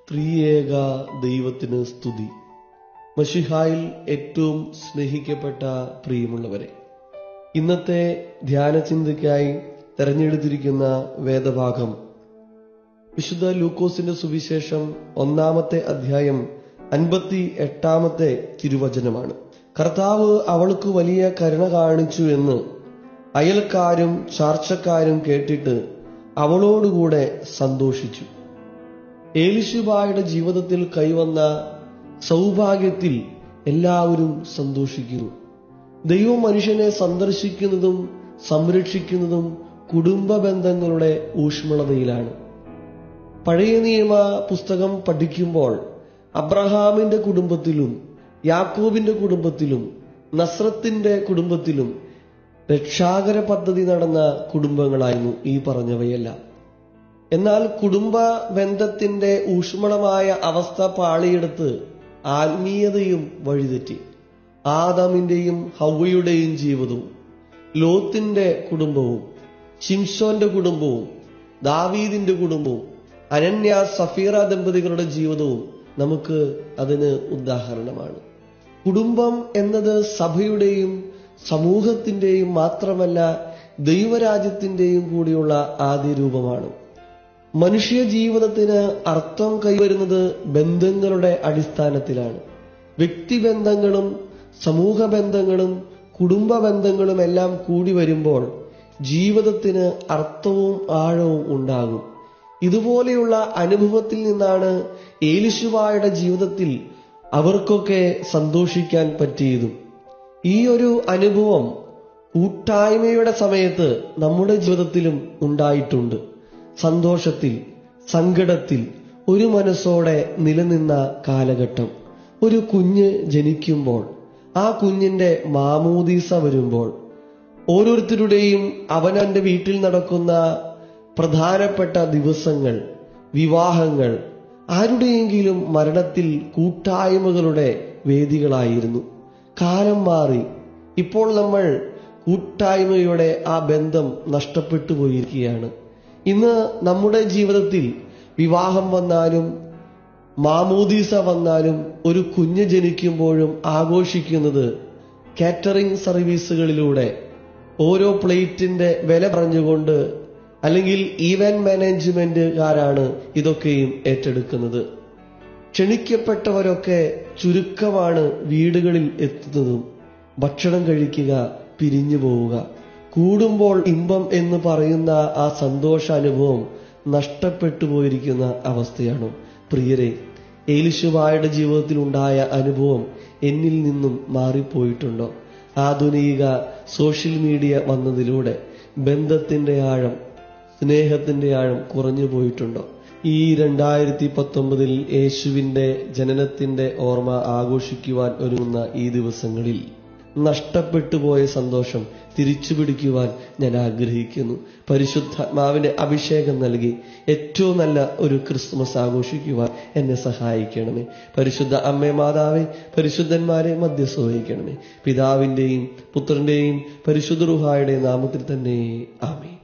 ത്രിയേക ദൈവത്തിന് സ്തുതി മഷിഹായിൽ ഏറ്റവും സ്നേഹിക്കപ്പെട്ട പ്രിയമുള്ളവരെ ഇന്നത്തെ ധ്യാനചിന്തയ്ക്കായി തെരഞ്ഞെടുത്തിരിക്കുന്ന വേദഭാഗം വിശുദ്ധ ലൂക്കോസിന്റെ സുവിശേഷം ഒന്നാമത്തെ അധ്യായം അൻപത്തി എട്ടാമത്തെ തിരുവചനമാണ് കർത്താവ് അവൾക്ക് വലിയ കരുണ കാണിച്ചു എന്ന് അയൽക്കാരും ചാർച്ചക്കാരും കേട്ടിട്ട് അവളോടുകൂടെ സന്തോഷിച്ചു ഏലിശുബായുടെ ജീവിതത്തിൽ കൈവന്ന സൗഭാഗ്യത്തിൽ എല്ലാവരും സന്തോഷിക്കുന്നു ദൈവം മനുഷ്യനെ സന്ദർശിക്കുന്നതും സംരക്ഷിക്കുന്നതും കുടുംബ ബന്ധങ്ങളുടെ ഊഷ്മളതയിലാണ് പഴയ നിയമ പുസ്തകം പഠിക്കുമ്പോൾ അബ്രഹാമിന്റെ കുടുംബത്തിലും യാക്കോബിന്റെ കുടുംബത്തിലും നസ്രത്തിന്റെ കുടുംബത്തിലും രക്ഷാകര പദ്ധതി നടന്ന കുടുംബങ്ങളായിരുന്നു ഈ പറഞ്ഞവയെല്ലാം എന്നാൽ കുടുംബ ബന്ധത്തിന്റെ ഊഷ്മളമായ അവസ്ഥ പാളിയെടുത്ത് ആത്മീയതയും വഴിതെറ്റി ആദാമിന്റെയും ഹൗവയുടെയും ജീവിതവും ലോത്തിന്റെ കുടുംബവും ഷിംഷോന്റെ കുടുംബവും ദാവീദിന്റെ കുടുംബവും അനന്യ സഫീറ ദമ്പതികളുടെ ജീവിതവും നമുക്ക് അതിന് ഉദാഹരണമാണ് കുടുംബം എന്നത് സഭയുടെയും സമൂഹത്തിന്റെയും മാത്രമല്ല ദൈവരാജ്യത്തിന്റെയും കൂടിയുള്ള ആദ്യ രൂപമാണ് മനുഷ്യ ജീവിതത്തിന് അർത്ഥം കൈവരുന്നത് ബന്ധങ്ങളുടെ അടിസ്ഥാനത്തിലാണ് വ്യക്തിബന്ധങ്ങളും സമൂഹ ബന്ധങ്ങളും കുടുംബ ബന്ധങ്ങളും എല്ലാം കൂടി വരുമ്പോൾ ജീവിതത്തിന് അർത്ഥവും ആഴവും ഉണ്ടാകും ഇതുപോലെയുള്ള അനുഭവത്തിൽ നിന്നാണ് ഏലിശുവായുടെ ജീവിതത്തിൽ അവർക്കൊക്കെ സന്തോഷിക്കാൻ പറ്റിയതും ഈ ഒരു അനുഭവം കൂട്ടായ്മയുടെ സമയത്ത് നമ്മുടെ ജീവിതത്തിലും ഉണ്ടായിട്ടുണ്ട് സന്തോഷത്തിൽ സങ്കടത്തിൽ ഒരു മനസ്സോടെ നിലനിന്ന കാലഘട്ടം ഒരു കുഞ്ഞ് ജനിക്കുമ്പോൾ ആ കുഞ്ഞിന്റെ മാമൂദീസ വരുമ്പോൾ ഓരോരുത്തരുടെയും അവനവന്റെ വീട്ടിൽ നടക്കുന്ന പ്രധാനപ്പെട്ട ദിവസങ്ങൾ വിവാഹങ്ങൾ ആരുടെയെങ്കിലും മരണത്തിൽ കൂട്ടായ്മകളുടെ വേദികളായിരുന്നു കാലം മാറി ഇപ്പോൾ നമ്മൾ കൂട്ടായ്മയുടെ ആ ബന്ധം നഷ്ടപ്പെട്ടു പോയിരിക്കുകയാണ് ഇന്ന് നമ്മുടെ ജീവിതത്തിൽ വിവാഹം വന്നാലും മാമോദീസ വന്നാലും ഒരു കുഞ്ഞ് ജനിക്കുമ്പോഴും ആഘോഷിക്കുന്നത് കാറ്ററിംഗ് സർവീസുകളിലൂടെ ഓരോ പ്ലേറ്റിന്റെ വില പറഞ്ഞുകൊണ്ട് അല്ലെങ്കിൽ ഈവന്റ് മാനേജ്മെന്റുകാരാണ് ഇതൊക്കെയും ഏറ്റെടുക്കുന്നത് ക്ഷണിക്കപ്പെട്ടവരൊക്കെ ചുരുക്കമാണ് വീടുകളിൽ എത്തുന്നതും ഭക്ഷണം കഴിക്കുക പിരിഞ്ഞു പോവുക കൂടുമ്പോൾ ഇമ്പം എന്ന് പറയുന്ന ആ സന്തോഷ അനുഭവം നഷ്ടപ്പെട്ടു പോയിരിക്കുന്ന അവസ്ഥയാണ് പ്രിയരെ ഏലിശുവായുടെ ജീവിതത്തിൽ ഉണ്ടായ അനുഭവം എന്നിൽ നിന്നും മാറിപ്പോയിട്ടുണ്ടോ ആധുനിക സോഷ്യൽ മീഡിയ വന്നതിലൂടെ ബന്ധത്തിന്റെ ആഴം സ്നേഹത്തിന്റെ ആഴം കുറഞ്ഞു പോയിട്ടുണ്ടോ ഈ രണ്ടായിരത്തി പത്തൊമ്പതിൽ യേശുവിന്റെ ജനനത്തിന്റെ ഓർമ്മ ആഘോഷിക്കുവാൻ ഒരുങ്ങുന്ന ഈ ദിവസങ്ങളിൽ നഷ്ടപ്പെട്ടു പോയ സന്തോഷം തിരിച്ചു പിടിക്കുവാൻ ഞാൻ ആഗ്രഹിക്കുന്നു പരിശുദ്ധാത്മാവിന്റെ അഭിഷേകം നൽകി ഏറ്റവും നല്ല ഒരു ക്രിസ്മസ് ആഘോഷിക്കുവാൻ എന്നെ സഹായിക്കണമേ പരിശുദ്ധ അമ്മേ മാതാവേ പരിശുദ്ധന്മാരെ മധ്യസ്ഥ വഹിക്കണമേ പിതാവിന്റെയും പുത്രന്റെയും പരിശുദ്ധ റുഹായുടെയും നാമത്തിൽ തന്നെ ആമേ